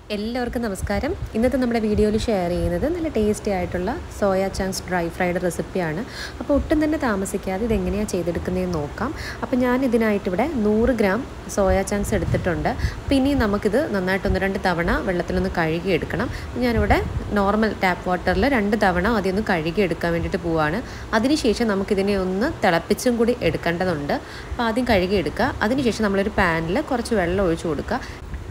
എല്ലാവർക്കും നമസ്കാരം ഇന്നത്തെ നമ്മുടെ വീഡിയോയിൽ ഷെയർ ചെയ്യുന്നത് നല്ല ടേസ്റ്റി ആയിട്ടുള്ള സോയ ചങ്ക്സ് ഡ്രൈ ഫ്രൈഡ് റെസിപ്പിയാണ് അപ്പോൾ ഒട്ടും തന്നെ താമസിക്കാതെ ഇതെങ്ങനെയാണ് ചെയ്തെടുക്കുന്നതെന്ന് നോക്കാം അപ്പോൾ ഞാൻ ഇതിനായിട്ട് ഇവിടെ നൂറ് ഗ്രാം സോയ ചങ്ക്സ് എടുത്തിട്ടുണ്ട് അപ്പോൾ ഇനി നമുക്കിത് നന്നായിട്ട് ഒന്ന് രണ്ട് തവണ വെള്ളത്തിലൊന്ന് കഴുകി എടുക്കണം ഞാനിവിടെ നോർമൽ ടാപ്പ് വാട്ടറിൽ രണ്ട് തവണ ആദ്യം ഒന്ന് കഴുകി എടുക്കാൻ വേണ്ടിയിട്ട് പോവുകയാണ് അതിനുശേഷം നമുക്കിതിനെ ഒന്ന് തിളപ്പിച്ചും കൂടി എടുക്കേണ്ടതുണ്ട് അപ്പോൾ ആദ്യം കഴുകി എടുക്കുക അതിനുശേഷം നമ്മളൊരു പാനിൽ കുറച്ച് വെള്ളം ഒഴിച്ചു കൊടുക്കുക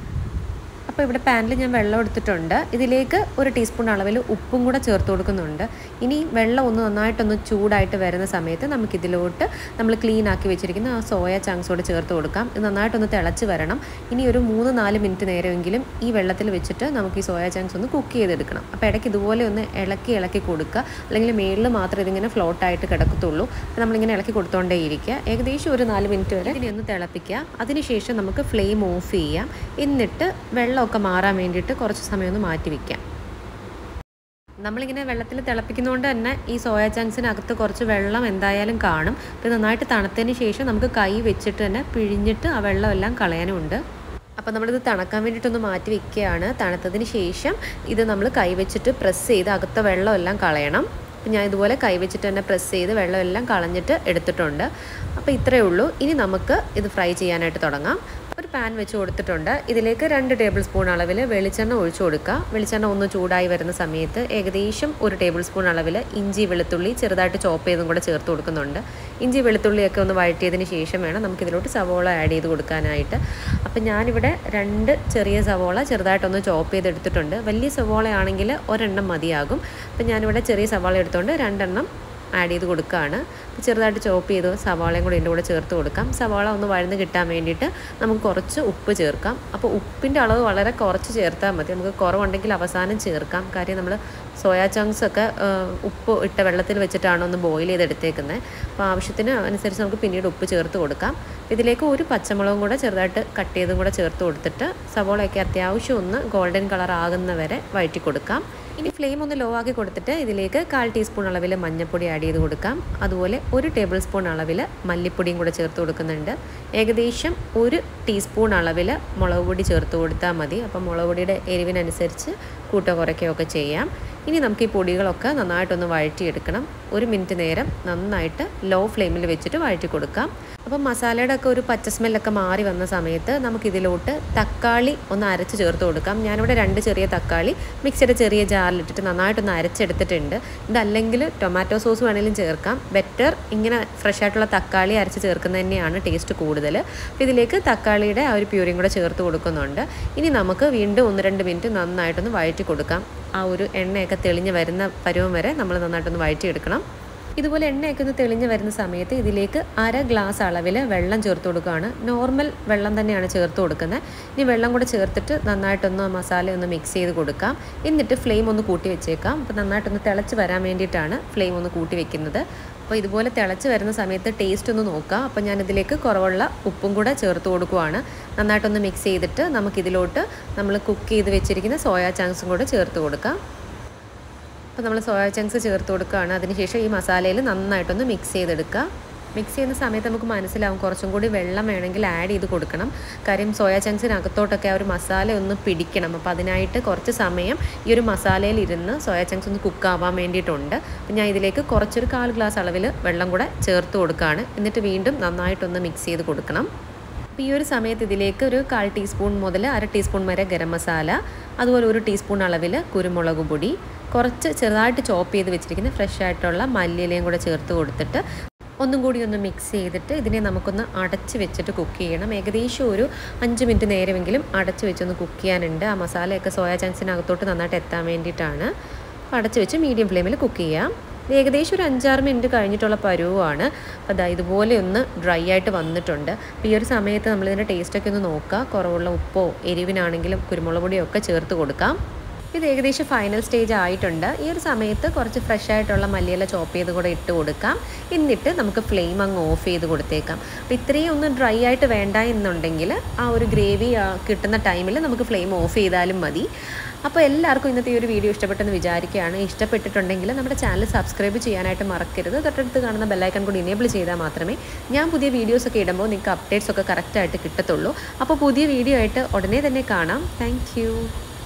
അപ്പോൾ ഇവിടെ പാനിൽ ഞാൻ വെള്ളം എടുത്തിട്ടുണ്ട് ഇതിലേക്ക് ഒരു ടീസ്പൂൺ അളവിൽ ഉപ്പും കൂടെ ചേർത്ത് കൊടുക്കുന്നുണ്ട് ഇനി വെള്ളം ഒന്ന് നന്നായിട്ടൊന്ന് ചൂടായിട്ട് വരുന്ന സമയത്ത് നമുക്കിതിലോട്ട് നമ്മൾ ക്ലീൻ ആക്കി വെച്ചിരിക്കുന്ന ആ സോയ ചങ്ക്സോട് ചേർത്ത് കൊടുക്കാം ഇത് നന്നായിട്ടൊന്ന് തിളച്ച് വരണം ഇനി ഒരു മൂന്ന് നാല് മിനിറ്റ് നേരമെങ്കിലും ഈ വെള്ളത്തിൽ വെച്ചിട്ട് നമുക്ക് ഈ സോയ ചങ്ക്സ് ഒന്ന് കുക്ക് ചെയ്തെടുക്കണം അപ്പോൾ ഇടയ്ക്ക് ഇതുപോലെ ഒന്ന് ഇളക്കി ഇളക്കി കൊടുക്കുക അല്ലെങ്കിൽ മേളിൽ മാത്രം ഇതിങ്ങനെ ഫ്ലോട്ടായിട്ട് കിടക്കത്തുള്ളൂ അപ്പോൾ നമ്മളിങ്ങനെ ഇളക്കി കൊടുത്തോണ്ടേ ഇരിക്കുക ഏകദേശം ഒരു നാല് മിനിറ്റ് വരെ ഇതിനെ ഒന്ന് തിളപ്പിക്കുക അതിനുശേഷം നമുക്ക് ഫ്ലെയിം ഓഫ് ചെയ്യാം എന്നിട്ട് വെള്ളമൊക്കെ മാറാൻ വേണ്ടിയിട്ട് കുറച്ച് സമയം ഒന്ന് മാറ്റി വയ്ക്കാം നമ്മളിങ്ങനെ വെള്ളത്തിൽ തിളപ്പിക്കുന്നതുകൊണ്ട് തന്നെ ഈ സോയ ചങ്ക്സിനകത്ത് കുറച്ച് വെള്ളം എന്തായാലും കാണും ഇത് നന്നായിട്ട് തണുത്തതിന് ശേഷം നമുക്ക് കൈ വെച്ചിട്ട് തന്നെ പിഴിഞ്ഞിട്ട് ആ വെള്ളമെല്ലാം കളയാനുമുണ്ട് അപ്പോൾ നമ്മളിത് തണുക്കാൻ വേണ്ടിയിട്ടൊന്ന് മാറ്റി വെക്കുകയാണ് തണുത്തതിന് ശേഷം ഇത് നമ്മൾ കൈ വെച്ചിട്ട് പ്രസ് ചെയ്ത് അകത്ത വെള്ളമെല്ലാം കളയണം അപ്പോൾ ഞാൻ ഇതുപോലെ കൈ വെച്ചിട്ട് തന്നെ പ്രസ് ചെയ്ത് വെള്ളമെല്ലാം കളഞ്ഞിട്ട് എടുത്തിട്ടുണ്ട് അപ്പോൾ ഇത്രയേ ഉള്ളൂ ഇനി നമുക്ക് ഇത് ഫ്രൈ ചെയ്യാനായിട്ട് തുടങ്ങാം ഒരു പാൻ വെച്ച് കൊടുത്തിട്ടുണ്ട് ഇതിലേക്ക് രണ്ട് ടേബിൾ സ്പൂൺ അളവിൽ വെളിച്ചെണ്ണ ഒഴിച്ചു കൊടുക്കുക വെളിച്ചെണ്ണ ഒന്ന് ചൂടായി വരുന്ന സമയത്ത് ഏകദേശം ഒരു ടേബിൾ സ്പൂൺ അളവിൽ ഇഞ്ചി വെളുത്തുള്ളി ചെറുതായിട്ട് ചോപ്പ് ചെയ്തും കൂടെ ചേർത്ത് കൊടുക്കുന്നുണ്ട് ഇഞ്ചി വെളുത്തുള്ളിയൊക്കെ ഒന്ന് വഴറ്റിയതിന് ശേഷം വേണം നമുക്കിതിലോട്ട് സവോള ആഡ് ചെയ്ത് കൊടുക്കാനായിട്ട് അപ്പം ഞാനിവിടെ രണ്ട് ചെറിയ സവോള ചെറുതായിട്ടൊന്ന് ചോപ്പ് ചെയ്തെടുത്തിട്ടുണ്ട് വലിയ സവോള ആണെങ്കിൽ ഒരെണ്ണം മതിയാകും അപ്പം ഞാനിവിടെ ചെറിയ സവാള എടുത്തുകൊണ്ട് രണ്ടെണ്ണം ആഡ് ചെയ്ത് കൊടുക്കുകയാണ് ചെറുതായിട്ട് ചോപ്പ് ചെയ്ത് സവാളയും കൂടി ഇതിൻ്റെ കൂടെ ചേർത്ത് കൊടുക്കാം സവാള ഒന്ന് വഴന്ന് കിട്ടാൻ വേണ്ടിയിട്ട് നമുക്ക് കുറച്ച് ഉപ്പ് ചേർക്കാം അപ്പോൾ ഉപ്പിൻ്റെ അളവ് വളരെ കുറച്ച് ചേർത്താൽ മതി നമുക്ക് കുറവുണ്ടെങ്കിൽ അവസാനം ചേർക്കാം കാര്യം നമ്മൾ സോയാ ചങ്ക്സ് ഒക്കെ ഉപ്പ് ഇട്ട വെള്ളത്തിൽ വെച്ചിട്ടാണ് ഒന്ന് ബോയിൽ ചെയ്തെടുത്തേക്കുന്നത് അപ്പോൾ ആവശ്യത്തിന് അനുസരിച്ച് നമുക്ക് പിന്നീട് ഉപ്പ് ചേർത്ത് കൊടുക്കാം ഇതിലേക്ക് ഒരു പച്ചമുളകും കൂടെ ചെറുതായിട്ട് കട്ട് ചെയ്തും കൂടെ ചേർത്ത് കൊടുത്തിട്ട് സവോളയൊക്കെ അത്യാവശ്യം ഒന്ന് ഗോൾഡൻ കളർ ആകുന്നവരെ വഴറ്റി കൊടുക്കാം ഇനി ഫ്ലെയിം ഒന്ന് ലോ ആക്കി കൊടുത്തിട്ട് ഇതിലേക്ക് കാൽ ടീസ്പൂൺ അളവിൽ മഞ്ഞൾപ്പൊടി ആഡ് ചെയ്ത് കൊടുക്കാം അതുപോലെ ഒരു ടേബിൾ സ്പൂൺ അളവിൽ മല്ലിപ്പൊടിയും കൂടെ ചേർത്ത് കൊടുക്കുന്നുണ്ട് ഏകദേശം ഒരു ടീസ്പൂൺ അളവിൽ മുളക് പൊടി ചേർത്ത് കൊടുത്താൽ മതി അപ്പോൾ മുളക് പൊടിയുടെ എരിവിനനുസരിച്ച് കൂട്ടോ കുറയ്ക്കുകയോ ഒക്കെ ചെയ്യാം ഇനി നമുക്ക് ഈ പൊടികളൊക്കെ നന്നായിട്ടൊന്ന് വഴറ്റിയെടുക്കണം ഒരു മിനിറ്റ് നേരം നന്നായിട്ട് ലോ ഫ്ലെയിമിൽ വെച്ചിട്ട് വഴറ്റി കൊടുക്കാം അപ്പം മസാലയുടെ ഒക്കെ ഒരു പച്ച സ്മെല്ലൊക്കെ മാറി വന്ന സമയത്ത് നമുക്കിതിലോട്ട് തക്കാളി ഒന്ന് അരച്ച് ചേർത്ത് കൊടുക്കാം ഞാനിവിടെ രണ്ട് ചെറിയ തക്കാളി മിക്സിയുടെ ചെറിയ ജാറിലിട്ടിട്ട് നന്നായിട്ടൊന്ന് അരച്ചെടുത്തിട്ടുണ്ട് ഇതല്ലെങ്കിൽ ടൊമാറ്റോ സോസ് വേണമെങ്കിലും ചേർക്കാം ബെറ്റർ ഇങ്ങനെ ഫ്രഷ് ആയിട്ടുള്ള തക്കാളി അരച്ച് ചേർക്കുന്നത് തന്നെയാണ് ടേസ്റ്റ് കൂടുതൽ അപ്പോൾ ഇതിലേക്ക് തക്കാളിയുടെ ആ ഒരു പ്യൂരിയും കൂടെ ചേർത്ത് കൊടുക്കുന്നുണ്ട് ഇനി നമുക്ക് വീണ്ടും ഒന്ന് രണ്ട് മിനിറ്റ് നന്നായിട്ടൊന്ന് വഴറ്റി കൊടുക്കാം ആ ഒരു എണ്ണയൊക്കെ തെളിഞ്ഞ് വരുന്ന പരുവം വരെ നമ്മൾ നന്നായിട്ടൊന്ന് വഴറ്റിയെടുക്കണം ഇതുപോലെ എണ്ണയൊക്കെ ഒന്ന് തെളിഞ്ഞ് വരുന്ന സമയത്ത് ഇതിലേക്ക് അര ഗ്ലാസ് അളവിൽ വെള്ളം ചേർത്ത് കൊടുക്കുകയാണ് നോർമൽ വെള്ളം തന്നെയാണ് ചേർത്ത് കൊടുക്കുന്നത് ഇനി വെള്ളം കൂടെ ചേർത്തിട്ട് നന്നായിട്ടൊന്ന് മസാല ഒന്ന് മിക്സ് ചെയ്ത് കൊടുക്കാം എന്നിട്ട് ഫ്ലെയിം ഒന്ന് കൂട്ടി വെച്ചേക്കാം അപ്പോൾ നന്നായിട്ടൊന്ന് തിളച്ച് വരാൻ വേണ്ടിയിട്ടാണ് ഫ്ലെയിം ഒന്ന് കൂട്ടി വെക്കുന്നത് അപ്പോൾ ഇതുപോലെ തിളച്ച് വരുന്ന സമയത്ത് ടേസ്റ്റ് ഒന്ന് നോക്കാം അപ്പോൾ ഞാനിതിലേക്ക് കുറവുള്ള ഉപ്പും കൂടെ ചേർത്ത് കൊടുക്കുവാണ് നന്നായിട്ടൊന്ന് മിക്സ് ചെയ്തിട്ട് നമുക്കിതിലോട്ട് നമ്മൾ കുക്ക് ചെയ്ത് വെച്ചിരിക്കുന്ന സോയാ ചങ്ക്സും കൂടെ ചേർത്ത് കൊടുക്കാം അപ്പോൾ നമ്മൾ സോയ ചങ്ക്സ് ചേർത്ത് കൊടുക്കുകയാണ് അതിനുശേഷം ഈ മസാലയിൽ നന്നായിട്ടൊന്ന് മിക്സ് ചെയ്തെടുക്കുക മിക്സ് ചെയ്യുന്ന സമയത്ത് നമുക്ക് മനസ്സിലാവും കുറച്ചും കൂടി വെള്ളം വേണമെങ്കിൽ ആഡ് ചെയ്ത് കൊടുക്കണം കാര്യം സോയ ചങ്ക്സിനകത്തോട്ടൊക്കെ ആ ഒരു മസാല ഒന്ന് പിടിക്കണം അപ്പോൾ അതിനായിട്ട് കുറച്ച് സമയം ഈ ഒരു മസാലയിൽ ഇരുന്ന് സോയ ചങ്ക്സ് ഒന്ന് കുക്ക് ആവാൻ വേണ്ടിയിട്ടുണ്ട് അപ്പോൾ ഞാൻ ഇതിലേക്ക് കുറച്ചൊരു കാൽ ഗ്ലാസ് അളവിൽ വെള്ളം കൂടെ ചേർത്ത് കൊടുക്കുകയാണ് എന്നിട്ട് വീണ്ടും നന്നായിട്ടൊന്ന് മിക്സ് ചെയ്ത് കൊടുക്കണം അപ്പോൾ ഈ ഒരു സമയത്ത് ഇതിലേക്ക് ഒരു കാൽ ടീസ്പൂൺ മുതൽ അര ടീസ്പൂൺ വരെ ഗരം മസാല അതുപോലെ ഒരു ടീസ്പൂൺ അളവിൽ കുരുമുളക് പൊടി കുറച്ച് ചെറുതായിട്ട് ചോപ്പ് ചെയ്ത് വെച്ചിരിക്കുന്ന ഫ്രഷ് ആയിട്ടുള്ള മല്ലിയിലയും കൂടെ ചേർത്ത് കൊടുത്തിട്ട് ഒന്നും കൂടി ഒന്ന് മിക്സ് ചെയ്തിട്ട് ഇതിനെ നമുക്കൊന്ന് അടച്ച് വെച്ചിട്ട് കുക്ക് ചെയ്യണം ഏകദേശം ഒരു അഞ്ച് മിനിറ്റ് നേരമെങ്കിലും അടച്ച് വെച്ചൊന്ന് കുക്ക് ചെയ്യാനുണ്ട് ആ മസാലയൊക്കെ സോയ ചങ്ക്സിനകത്തോട്ട് നന്നായിട്ട് എത്താൻ വേണ്ടിയിട്ടാണ് അപ്പോൾ അടച്ച് വെച്ച് മീഡിയം ഫ്ലെയിമിൽ കുക്ക് ചെയ്യാം ഏകദേശം ഒരു അഞ്ചാറ് മിനിറ്റ് കഴിഞ്ഞിട്ടുള്ള പരുവമാണ് അപ്പോൾ അതാ ഇതുപോലെ ഒന്ന് ഡ്രൈ ആയിട്ട് വന്നിട്ടുണ്ട് അപ്പോൾ ഈ ഒരു സമയത്ത് നമ്മളിതിൻ്റെ ടേസ്റ്റൊക്കെ ഒന്ന് നോക്കുക കുറവുള്ള ഉപ്പോ എരിവിനാണെങ്കിലും കുരുമുളക് പൊടിയോ ഒക്കെ ചേർത്ത് കൊടുക്കാം ഇത് ഏകദേശം ഫൈനൽ സ്റ്റേജ് ആയിട്ടുണ്ട് ഈ ഒരു സമയത്ത് കുറച്ച് ഫ്രഷ് ആയിട്ടുള്ള മല്ലിയില ചോപ്പ് ചെയ്ത് കൂടെ ഇട്ട് കൊടുക്കാം എന്നിട്ട് നമുക്ക് ഫ്ലെയിം അങ്ങ് ഓഫ് ചെയ്ത് കൊടുത്തേക്കാം അപ്പോൾ ഇത്രയും ഒന്ന് ഡ്രൈ ആയിട്ട് വേണ്ട എന്നുണ്ടെങ്കിൽ ആ ഒരു ഗ്രേവി കിട്ടുന്ന ടൈമിൽ നമുക്ക് ഫ്ലെയിം ഓഫ് ചെയ്താലും മതി അപ്പോൾ എല്ലാവർക്കും ഇന്നത്തെ ഈ ഒരു വീഡിയോ ഇഷ്ടപ്പെട്ടെന്ന് വിചാരിക്കുകയാണ് ഇഷ്ടപ്പെട്ടിട്ടുണ്ടെങ്കിൽ നമ്മുടെ ചാനൽ സബ്സ്ക്രൈബ് ചെയ്യാനായിട്ട് മറക്കരുത് തൊട്ടടുത്ത് കാണുന്ന ബെല്ലൈക്കൺ കൂടി ഇനേബിൾ ചെയ്താൽ മാത്രമേ ഞാൻ പുതിയ വീഡിയോസൊക്കെ ഇടുമ്പോൾ നിങ്ങൾക്ക് അപ്ഡേറ്റ്സ് ഒക്കെ കറക്റ്റായിട്ട് കിട്ടത്തുള്ളൂ അപ്പോൾ പുതിയ വീഡിയോ ആയിട്ട് ഉടനെ തന്നെ കാണാം താങ്ക്